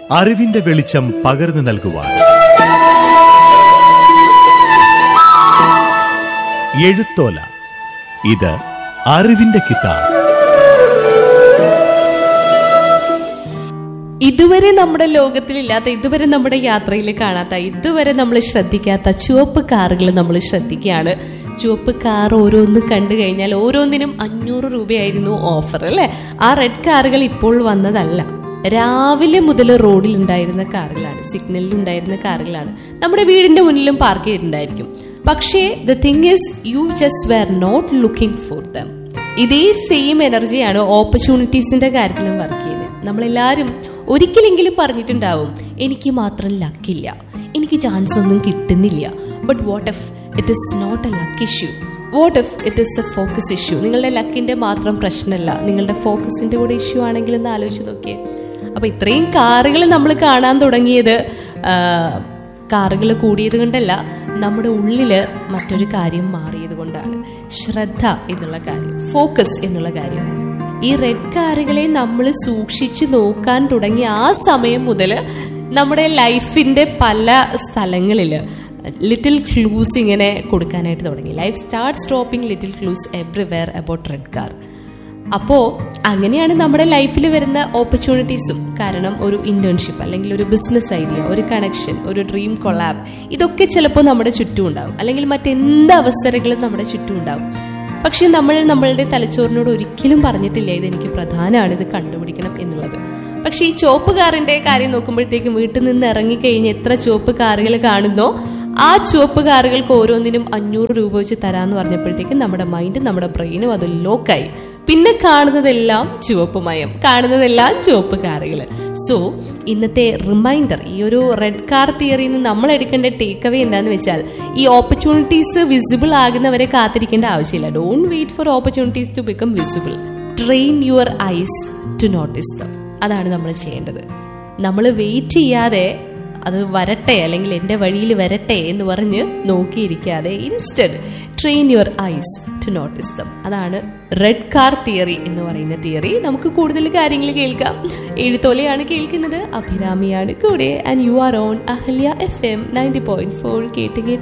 അറിവിന്റെ വെളിച്ചം പകർന്നു നൽകുവാൻ എഴുത്തോല ഇത് അറിവിന്റെ കിതാബ് ഇതുവരെ നമ്മുടെ ലോകത്തിലില്ലാത്ത ഇതുവരെ നമ്മുടെ യാത്രയിൽ കാണാത്ത ഇതുവരെ നമ്മൾ ശ്രദ്ധിക്കാത്ത ചുവപ്പ് കാറുകൾ നമ്മൾ ശ്രദ്ധിക്കുകയാണ് ചുവപ്പ് കാർ ഓരോന്ന് കണ്ടു കഴിഞ്ഞാൽ ഓരോന്നിനും അഞ്ഞൂറ് രൂപയായിരുന്നു ഓഫർ അല്ലെ ആ റെഡ് കാറുകൾ ഇപ്പോൾ വന്നതല്ല രാവിലെ മുതൽ റോഡിൽ ഉണ്ടായിരുന്ന കാറുകളാണ് സിഗ്നലിൽ ഉണ്ടായിരുന്ന കാറുകളാണ് നമ്മുടെ വീടിന്റെ മുന്നിലും പാർക്ക് ചെയ്തിട്ടുണ്ടായിരിക്കും പക്ഷേ the thing is you just were not looking for them ഇതേ സെയിം എനർജിയാണ് ഓപ്പർച്യൂണിറ്റീസിന്റെ കാര്യത്തിലും വർക്ക് ചെയ്യുന്നത് നമ്മളെല്ലാവരും ഒരിക്കലെങ്കിലും പറഞ്ഞിട്ടുണ്ടാവും എനിക്ക് മാത്രം ലക്കില്ല എനിക്ക് ചാൻസ് ഒന്നും കിട്ടുന്നില്ല but what if it is not a luck issue what if it is a focus issue നിങ്ങളുടെ ലക്കിന്റെ മാത്രം പ്രശ്നമല്ല നിങ്ങളുടെ ഫോക്കസിന്റെ കൂടെ ഇഷ്യൂ ആണെങ്കിൽ ഒന്ന് ആലോചിച്ച് നോക്കിയേ അപ്പൊ ഇത്രയും കാറുകൾ നമ്മൾ കാണാൻ തുടങ്ങിയത് കാറുകൾ കൂടിയത് കൊണ്ടല്ല നമ്മുടെ ഉള്ളില് മറ്റൊരു കാര്യം മാറിയത് കൊണ്ടാണ് ശ്രദ്ധ എന്നുള്ള കാര്യം ഫോക്കസ് എന്നുള്ള കാര്യം ഈ റെഡ് കാറുകളെ നമ്മൾ സൂക്ഷിച്ചു നോക്കാൻ തുടങ്ങിയ ആ സമയം മുതൽ നമ്മുടെ ലൈഫിന്റെ പല സ്ഥലങ്ങളിൽ ലിറ്റിൽ ക്ലൂസ് ഇങ്ങനെ കൊടുക്കാനായിട്ട് തുടങ്ങി life start stopping little clues everywhere about red car അപ്പോൾ അങ്ങനെയാണ് നമ്മുടെ ലൈഫിൽ വരുന്ന ഓപ്പർച്യൂണിറ്റീസും കാരണം ഒരു ഇന്റേൺഷിപ്പ് അല്ലെങ്കിൽ ഒരു ബിസിനസ് ഐഡിയ ഒരു കണക്ഷൻ ഒരു ഡ്രീം കൊളാബ് ഇതൊക്കെ ചിലപ്പോൾ നമ്മുടെ ചുറ്റും ഉണ്ടാവും അല്ലെങ്കിൽ മറ്റെന്ത് അവസരങ്ങളും നമ്മുടെ ചുറ്റും ഉണ്ടാവും പക്ഷെ നമ്മൾ നമ്മളുടെ തലച്ചോറിനോട് ഒരിക്കലും പറഞ്ഞിട്ടില്ല ഇത് എനിക്ക് പ്രധാനമാണ് ഇത് കണ്ടുപിടിക്കണം എന്നുള്ളത് പക്ഷെ ഈ ചുവപ്പ് കാറിന്റെ കാര്യം നോക്കുമ്പോഴത്തേക്കും വീട്ടിൽ നിന്ന് ഇറങ്ങിക്കഴിഞ്ഞ് എത്ര ചുവപ്പ് കാറുകൾ കാണുന്നോ ആ ചുവപ്പ് കാറുകൾക്ക് ഓരോന്നിനും അഞ്ഞൂറ് രൂപ വെച്ച് തരാന്ന് പറഞ്ഞപ്പോഴത്തേക്കും നമ്മുടെ മൈൻഡ് നമ്മുടെ ബ്രെയിനും അത് ലോക്കായി പിന്നെ കാണുന്നതെല്ലാം ചുവപ്പ് മയം കാണുന്നതെല്ലാം ചുവപ്പ് കാറുകൾ സോ ഇന്നത്തെ റിമൈൻഡർ ഈ ഒരു റെഡ് കാർ തിയറിയിൽ നിന്ന് നമ്മൾ എടുക്കേണ്ട ടേക്ക് അവേ എന്താന്ന് വെച്ചാൽ ഈ ഓപ്പർച്യൂണിറ്റീസ് വിസിബിൾ ആകുന്നവരെ കാത്തിരിക്കേണ്ട ആവശ്യമില്ല don't wait for opportunities to become visible train your eyes to notice them അതാണ് നമ്മൾ ചെയ്യേണ്ടത് നമ്മൾ വെയിറ്റ് ചെയ്യാതെ അത് വരട്ടെ അല്ലെങ്കിൽ എൻ്റെ വഴിയിൽ വരട്ടെ എന്ന് പറഞ്ഞ് നോക്കിയിരിക്കാതെ instead train your eyes to notice them അതാണ് റെഡ് കാർ തിയറി എന്ന് പറയുന്ന തിയറി നമുക്ക് കൂടുതൽ കാര്യങ്ങൾ കേൾക്കാം എഴുത്തോലെയാണ് കേൾക്കുന്നത് അഭിരാമിയാണ് കൂടെ and you are on Ahalya F M ninety point four കേട്ട് കേട്ട്